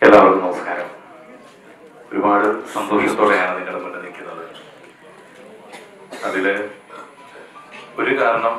എല്ലാവർക്കും നമസ്കാരം ഒരുപാട് സന്തോഷത്തോടെയാണ് നിങ്ങളുടെ മുന്നിൽ നിൽക്കുന്നത് അതില് ഒരു കാരണം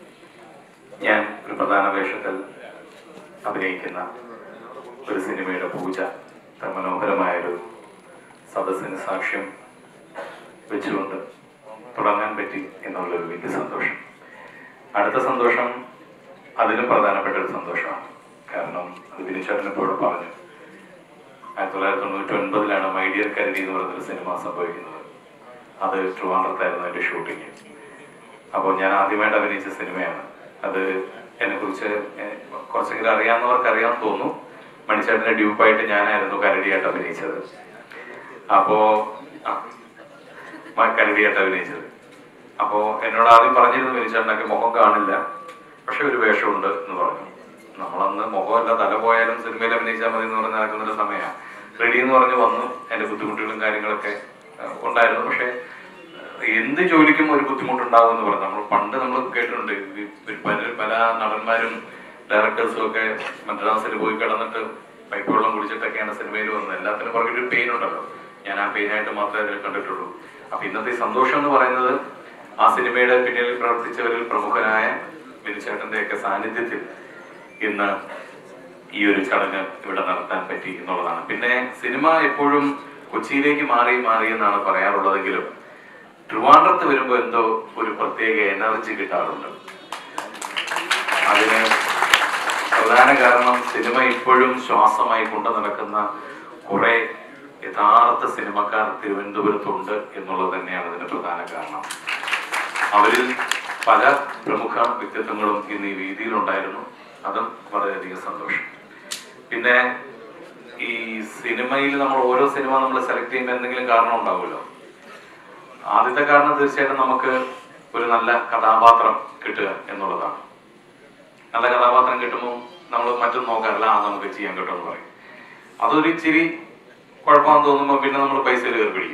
ഞാൻ ഒരു പ്രധാന വേഷത്തിൽ അഭിനയിക്കുന്ന ഒരു സിനിമയുടെ പൂജ ഇത്ര മനോഹരമായൊരു സദസ്സിന് സാക്ഷ്യം വെച്ചുകൊണ്ട് തുടങ്ങാൻ പറ്റി എന്നുള്ളൊരു വലിയ സന്തോഷം അടുത്ത സന്തോഷം അതിലും പ്രധാനപ്പെട്ട ഒരു സന്തോഷമാണ് കാരണം അത് വിനിച്ചേട്ടൻ ഇപ്പോഴും പറഞ്ഞു ആയിരത്തി തൊള്ളായിരത്തി തൊണ്ണൂറ്റി ഒൻപതിലാണ് മൈ ഡിയർ കരടി എന്ന് പറയുന്നൊരു സിനിമ സംഭവിക്കുന്നത് അത് ട്രിവാൻഡ്രത്തായിരുന്നു അതിന്റെ ഷൂട്ടിങ് അപ്പോൾ ഞാൻ ആദ്യമായിട്ട് അഭിനയിച്ച സിനിമയാണ് അത് എന്നെ കുറിച്ച് കുറച്ചെങ്കിലും അറിയാവുന്നവർക്ക് അറിയാൻ തോന്നുന്നു മണിച്ചേട്ടന്റെ ഡ്യൂപ്പായിട്ട് ഞാനായിരുന്നു കരടിയായിട്ട് അഭിനയിച്ചത് അപ്പോ ആ, മ- കരടിയായിട്ട് അഭിനയിച്ചത് അപ്പോ എന്നോട് ആദ്യം പറഞ്ഞിരുന്നു മണിച്ചേട്ടനൊക്കെ മുഖം കാണില്ല പക്ഷെ ഒരു വേഷമുണ്ട് എന്ന് പറഞ്ഞു നമ്മളന്ന് മുഖമല്ല തല പോയാലും സിനിമയിൽ അഭിനയിച്ചാൽ മതി എന്ന് പറഞ്ഞ് നടക്കുന്നൊരു സമയമാണ് റെഡി എന്ന് പറഞ്ഞ് വന്നു എന്റെ ബുദ്ധിമുട്ടുകളും കാര്യങ്ങളൊക്കെ ആ, ഉണ്ടായിരുന്നു പക്ഷെ എന്ത് ജോലിക്കും ഒരു ബുദ്ധിമുട്ടുണ്ടാവും എന്ന് പറഞ്ഞു നമ്മൾ പണ്ട് നമ്മൾ കേട്ടിട്ടുണ്ട് ഈ പല പല നടന്മാരും ഡയറക്ടേഴ്സും ഒക്കെ മദ്രാസിൽ പോയി കിടന്നിട്ട് പൈപ്പ് വെള്ളം കുടിച്ചിട്ടൊക്കെയാണ് സിനിമയിൽ വന്നത് എല്ലാത്തിനും പുറകെ ഒരു പെയിൻ ഉണ്ടല്ലോ ഞാൻ ആ പെയിനായിട്ട് മാത്രമേ അതിൽ കണ്ടിട്ടുള്ളൂ അപ്പൊ ഇന്നത്തെ ഈ സന്തോഷം എന്ന് പറയുന്നത് ആ സിനിമയുടെ പിന്നിൽ പ്രവർത്തിച്ചവരിൽ പ്രമുഖനായ വിനുചേട്ടന്റെ ഒക്കെ സാന്നിധ്യത്തിൽ ഇന്ന് ഈ ഒരു ചടങ്ങ് ഇവിടെ നടത്താൻ പറ്റി എന്നുള്ളതാണ് പിന്നെ സിനിമ എപ്പോഴും കൊച്ചിയിലേക്ക് മാറി മാറി എന്നാണ് പറയാറുള്ളതെങ്കിലും ട്രിവാൻഡ്രത്ത് വരുമ്പോൾ എന്തോ ഒരു പ്രത്യേക എനർജി കിട്ടാറുണ്ട് അതിന് പ്രധാന കാരണം സിനിമ ഇപ്പോഴും ശ്വാസമായി കൊണ്ടു നടക്കുന്ന കുറെ യഥാർത്ഥ സിനിമക്കാർ തിരുവനന്തപുരത്തുണ്ട് എന്നുള്ളത് തന്നെയാണ് അതിന് പ്രധാന കാരണം അവരിൽ പല പ്രമുഖ വ്യക്തിത്വങ്ങളും ഇന്ന് ഈ വേദിയിലുണ്ടായിരുന്നു അതും വളരെയധികം സന്തോഷം പിന്നെ ഈ സിനിമയിൽ നമ്മൾ ഓരോ സിനിമ നമ്മൾ സെലക്ട് ചെയ്യുമ്പോൾ എന്തെങ്കിലും കാരണം ഉണ്ടാവുമല്ലോ ആദ്യത്തെ കാരണം തീർച്ചയായിട്ടും നമുക്ക് ഒരു നല്ല കഥാപാത്രം കിട്ടുക എന്നുള്ളതാണ് നല്ല കഥാപാത്രം കിട്ടുമ്പോൾ നമ്മൾ മറ്റും നോക്കാറില്ല ആ നമുക്ക് ചെയ്യാൻ കിട്ടുമെന്ന് പറയും അതൊരു ഇച്ചിരി കുഴപ്പമാണെന്ന് തോന്നുമ്പോൾ പിന്നെ നമ്മൾ പൈസയിൽ കയറി പിടിക്കും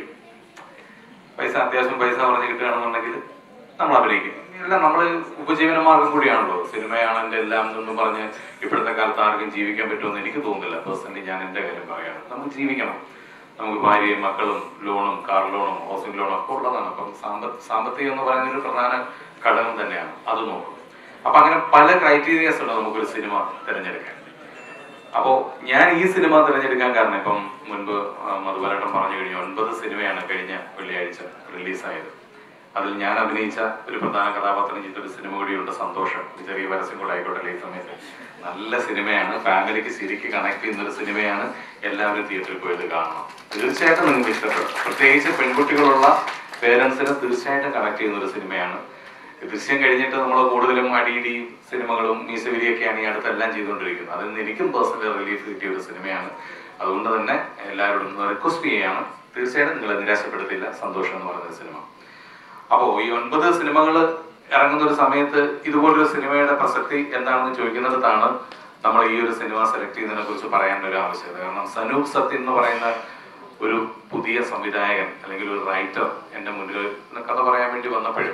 പൈസ അത്യാവശ്യം പൈസ പറഞ്ഞ് കിട്ടുകയാണെന്നുണ്ടെങ്കിൽ നമ്മൾ അഭിനയിക്കും എല്ലാം നമ്മൾ ഉപജീവന മാർഗം കൂടിയാണല്ലോ സിനിമയാണ് എൻ്റെ എല്ലാം എന്നും പറഞ്ഞ് ഇപ്പോഴത്തെ കാലത്ത് ആർക്കും ജീവിക്കാൻ പറ്റുമെന്ന് എനിക്ക് തോന്നുന്നില്ല പേഴ്സണലി ഞാൻ എൻ്റെ കാര്യം പറയാണ് നമുക്ക് ജീവിക്കണം നമുക്ക് ഭാര്യയും മക്കളും ലോണും കാർ ലോണും ഹൗസിംഗ് ലോണും ഒക്കെ ഉള്ളതാണ് അപ്പം സാമ്പ സാമ്പത്തികം എന്ന് പറയുന്ന ഒരു പ്രധാന ഘടകം തന്നെയാണ് അത് നോക്കും അപ്പൊ അങ്ങനെ പല ക്രൈറ്റീരിയസ് ഉണ്ട് നമുക്കൊരു സിനിമ തിരഞ്ഞെടുക്കാൻ അപ്പോ ഞാൻ ഈ സിനിമ തിരഞ്ഞെടുക്കാൻ കാരണം ഇപ്പം മുൻപ് ആ, മധുബാലേട്ടൻ പറഞ്ഞു കഴിഞ്ഞു ഒൻപത് സിനിമയാണ് കഴിഞ്ഞ വെള്ളിയാഴ്ച റിലീസായത് അതിൽ ഞാൻ അഭിനയിച്ച ഒരു പ്രധാന കഥാപാത്രം ചെയ്ത ഒരു സിനിമ കൂടിയുണ്ട് സന്തോഷം ഒരു ചെറിയ പരസ്യം കൂടെ ആയിക്കോട്ടെ ഈ സമയത്ത് നല്ല സിനിമയാണ് ഫാമിലിക്ക് ശരിക്ക് കണക്ട് ചെയ്യുന്ന ഒരു സിനിമയാണ് എല്ലാവരും തിയേറ്ററിൽ പോയത് കാണണം തീർച്ചയായിട്ടും നിങ്ങൾക്ക് ഇഷ്ടപ്പെടും പ്രത്യേകിച്ച് പെൺകുട്ടികളുള്ള പേരൻസിനെ തീർച്ചയായിട്ടും കണക്ട് ചെയ്യുന്ന ഒരു സിനിമയാണ് ദൃശ്യം കഴിഞ്ഞിട്ട് നമ്മൾ കൂടുതലും അടിയിടി സിനിമകളും മീസവിരിയൊക്കെയാണ് ഈ അടുത്തെല്ലാം ചെയ്തുകൊണ്ടിരിക്കുന്നത് അതിൽ നിന്ന് എനിക്കും പേഴ്സണലി റിലീഫ് കിട്ടിയ ഒരു സിനിമയാണ് അതുകൊണ്ട് തന്നെ എല്ലാവരോടും റിക്വസ്റ്റ് ചെയ്യാണ് തീർച്ചയായിട്ടും നിങ്ങളെ നിരാശപ്പെടുത്തില്ല സന്തോഷം എന്ന് പറയുന്ന സിനിമ അപ്പോൾ ഈ ഒൻപത് സിനിമകൾ ഇറങ്ങുന്ന ഒരു സമയത്ത് ഇതുപോലൊരു സിനിമയുടെ പ്രസക്തി എന്താണെന്ന് ചോദിക്കുന്നിടത്താണ് നമ്മൾ ഈ ഒരു സിനിമ സെലക്ട് ചെയ്യുന്നതിനെ കുറിച്ച് പറയാൻ ഒരു ആവശ്യകത കാരണം സനൂപ് സത്യൻ എന്ന് പറയുന്ന ഒരു പുതിയ സംവിധായകൻ അല്ലെങ്കിൽ ഒരു റൈറ്റർ എൻ്റെ മുന്നിൽ കഥ പറയാൻ വേണ്ടി വന്നപ്പോഴും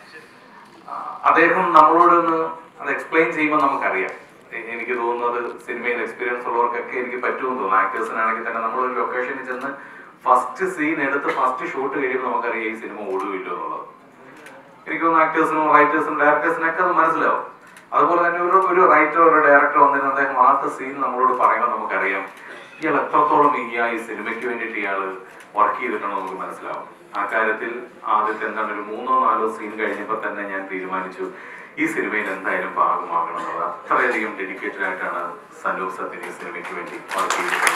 ആ, അദ്ദേഹം നമ്മളോട് ഒന്ന് അത് എക്സ്പ്ലെയിൻ ചെയ്യുമ്പോൾ നമുക്കറിയാം എ- എനിക്ക് തോന്നുന്നത് സിനിമയിൽ എക്സ്പീരിയൻസ് ഉള്ളവർക്കൊക്കെ എനിക്ക് പറ്റുമെന്ന് തോന്നുന്നു ആക്ടേഴ്സിനാണെങ്കിൽ തന്നെ നമ്മൾ ഒരു ലൊക്കേഷനിൽ ചെന്ന് ഫസ്റ്റ് സീൻ എടുത്ത് ഫസ്റ്റ് ഷൂട്ട് കഴിയുമ്പോൾ നമുക്കറിയാം ഈ സിനിമ ഓടുകയില്ലോ എന്നുള്ളത് എനിക്ക് തോന്നുന്നു ആക്ടേഴ്സിനും റൈറ്റേഴ്സിനും ഡയറക്ടേഴ്സിനൊക്കെ അത് മനസ്സിലാവും അതുപോലെ തന്നെ ഒരു ഒരു റൈറ്റർ ഒരു ഡയറക്ടർ വന്നിരുന്ന അദ്ദേഹം ആദ്യത്തെ സീൻ നമ്മളോട് പറയുമ്പോൾ നമുക്കറിയാം ഇയാൾ എത്രത്തോളം ഈ ആ ഈ സിനിമയ്ക്ക് വേണ്ടിയിട്ട് ഇയാൾ വർക്ക് ചെയ്തിട്ടുണ്ടോ നമുക്ക് മനസ്സിലാവും ആ കാര്യത്തിൽ ആദ്യത്തെ എന്താണ് ഒരു മൂന്നോ നാലോ സീൻ കഴിഞ്ഞപ്പോൾ തന്നെ ഞാൻ തീരുമാനിച്ചു ഈ സിനിമയിൽ എന്തായാലും ഭാഗമാകണം എന്നുള്ളത് അത്രയധികം ഡെഡിക്കേറ്റഡ് ആയിട്ടാണ് സനൂപ് സത്യൻ ഈ സിനിമയ്ക്ക് വേണ്ടി വർക്ക് ചെയ്തിട്ടുള്ളത്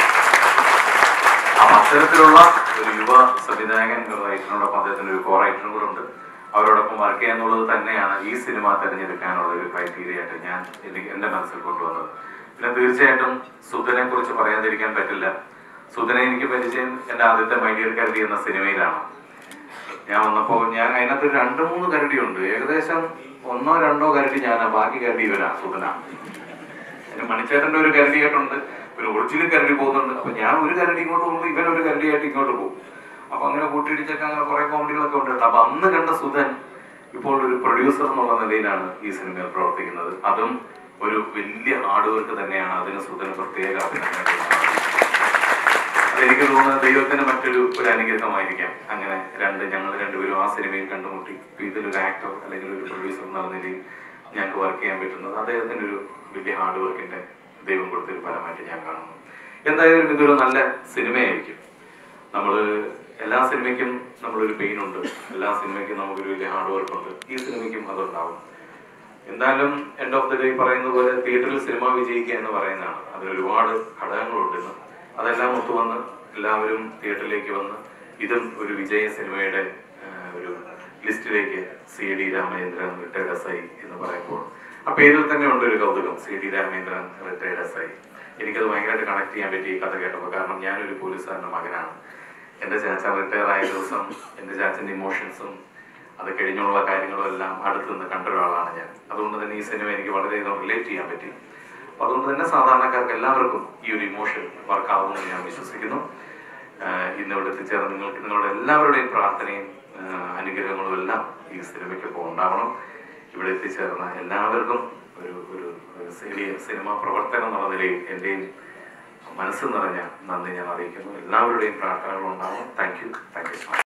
അപ്പൊ അത്തരത്തിലുള്ള ഒരു യുവ സംവിധായകൻ റൈറ്ററിനോടൊപ്പം അദ്ദേഹത്തിന് ഒരു കോ റൈറ്ററും കൂടെ ഉണ്ട് അവരോടൊപ്പം വർക്ക് ചെയ്യാന്നുള്ളത് തന്നെയാണ് ഈ സിനിമ തിരഞ്ഞെടുക്കാനുള്ള ഒരു ക്രൈറ്റീരിയ ആയിട്ട് ഞാൻ എനിക്ക് എന്റെ മനസ്സിൽ കൊണ്ടുവന്നത് പിന്നെ തീർച്ചയായിട്ടും സുധനെ കുറിച്ച് പറയാതിരിക്കാൻ പറ്റില്ല സുധനെ എനിക്ക് പരിചയം എന്റെ ആദ്യത്തെ മൈഡിയർ കരടി എന്ന സിനിമയിലാണ് ഞാൻ വന്നപ്പോൾ ഞാൻ അതിനകത്ത് ഒരു രണ്ട് മൂന്ന് കരടിയുണ്ട് ഏകദേശം ഒന്നോ രണ്ടോ കരടി ഞാനാ ബാക്കി കരടി ഇവനാ സുധനാണ് പിന്നെ മണിച്ചേട്ടന്റെ ഒരു കരടിയായിട്ടുണ്ട് ഒരു ഒറിജിനൽ കരടി പോകുന്നുണ്ട് അപ്പൊ ഞാൻ ഒരു കരടി ഇങ്ങോട്ട് പോകുമ്പോൾ ഇവൻ ഒരു കരടിയായിട്ട് ഇങ്ങോട്ട് പോകും അപ്പൊ അങ്ങനെ കൂട്ടിയിടിച്ചൊക്കെ അങ്ങനെ കുറെ കോമഡികളൊക്കെ ഉണ്ട് അപ്പൊ അന്ന് കണ്ട സുധൻ ഇപ്പോൾ ഒരു പ്രൊഡ്യൂസർ എന്നുള്ള നിലയിലാണ് ഈ സിനിമയിൽ പ്രവർത്തിക്കുന്നത് അതും ഒരു വലിയ ഹാർഡ് വർക്ക് തന്നെയാണ് അതിന് സുധന് പ്രത്യേക അഭിനന്ദനങ്ങൾ എനിക്ക് തോന്നുന്നത് ദൈവത്തിന് മറ്റൊരു ഒരു അനുഗ്രഹമായിരിക്കാം അങ്ങനെ രണ്ട് ഞങ്ങൾ രണ്ടുപേരും ആ സിനിമയിൽ കണ്ടുമുട്ടി ഇപ്പൊ ഇതിലൊരു ആക്ടർ അല്ലെങ്കിൽ ഒരു പ്രൊഡ്യൂസർ എന്നുള്ള നിലയിൽ ഞങ്ങൾക്ക് വർക്ക് ചെയ്യാൻ പറ്റുന്നത് അദ്ദേഹത്തിന്റെ ഒരു വലിയ ഹാർഡ് വർക്കിന്റെ ദൈവം കൊടുത്തൊരു ഫലമായിട്ട് ഞാൻ കാണുന്നു എന്തായാലും ഇതൊരു നല്ല സിനിമയായിരിക്കും നമ്മൾ എല്ലാ സിനിമയ്ക്കും നമ്മളൊരു പെയിൻ ഉണ്ട് എല്ലാ സിനിമയ്ക്കും നമുക്കൊരു വലിയ ഹാർഡ് വർക്ക് ഉണ്ട് ഈ സിനിമയ്ക്കും അതുണ്ടാവും എന്തായാലും എൻഡ് ഓഫ് ദി ഡേ പറയുന്ന പോലെ തിയേറ്ററിൽ സിനിമ വിജയിക്കുക എന്ന് പറയുന്നതാണ് അതിൽ ഒരുപാട് ഘടകങ്ങളുണ്ട് ഇന്ന് അതെല്ലാം ഒത്തുവന്ന് എല്ലാവരും തിയേറ്ററിലേക്ക് വന്ന് ഇതും ഒരു വിജയ സിനിമയുടെ ആ, ഒരു ലിസ്റ്റിലേക്ക് C D Ramachandran retired S I എന്ന് പറയുമ്പോൾ ആ പേരിൽ തന്നെ ഉണ്ട് ഒരു കൗതുകം C D Ramachandran retired S I എനിക്കത് ഭയങ്കരമായിട്ട് കണക്ട് ചെയ്യാൻ പറ്റി ഈ കഥ കേട്ടപ്പോൾ കാരണം ഞാനൊരു പോലീസുകാരൻ്റെ മകനാണ് എൻ്റെ ചാച്ച റിട്ടയർ ആയ ദിവസം എൻ്റെ ചാച്ചൻ്റെ ഇമോഷൻസും അത് കഴിഞ്ഞുള്ള കാര്യങ്ങളും എല്ലാം അടുത്ത് നിന്ന് കണ്ട ഒരാളാണ് ഞാൻ അതുകൊണ്ട് തന്നെ ഈ സിനിമ എനിക്ക് വളരെയധികം റിലേറ്റ് ചെയ്യാൻ പറ്റി അപ്പൊ അതുകൊണ്ട് തന്നെ സാധാരണക്കാർക്ക് എല്ലാവർക്കും ഈ ഒരു ഇമോഷൻ വർക്ക് ആവുമെന്ന് ഞാൻ വിശ്വസിക്കുന്നു ആഹ് ഇന്ന് ഇവിടെ എത്തിച്ചേർന്ന നിങ്ങൾക്ക് നിങ്ങളുടെ എല്ലാവരുടെയും പ്രാർത്ഥനയും ആഹ് അനുഗ്രഹങ്ങളും എല്ലാം ഈ സിനിമയ്ക്കൊപ്പം ഉണ്ടാവണം ഇവിടെ എത്തിച്ചേർന്ന എല്ലാവർക്കും ഒരു ഒരു ഒരു സിനി- സിനിമാ പ്രവർത്തനം എന്നുള്ള നിലയിൽ എൻ്റെയും മനസ്സ് നിറഞ്ഞ നന്ദി ഞാൻ അറിയിക്കുന്നു എല്ലാവരുടെയും പ്രാർത്ഥനകളും ഉണ്ടാവും താങ്ക് യു താങ്ക് യു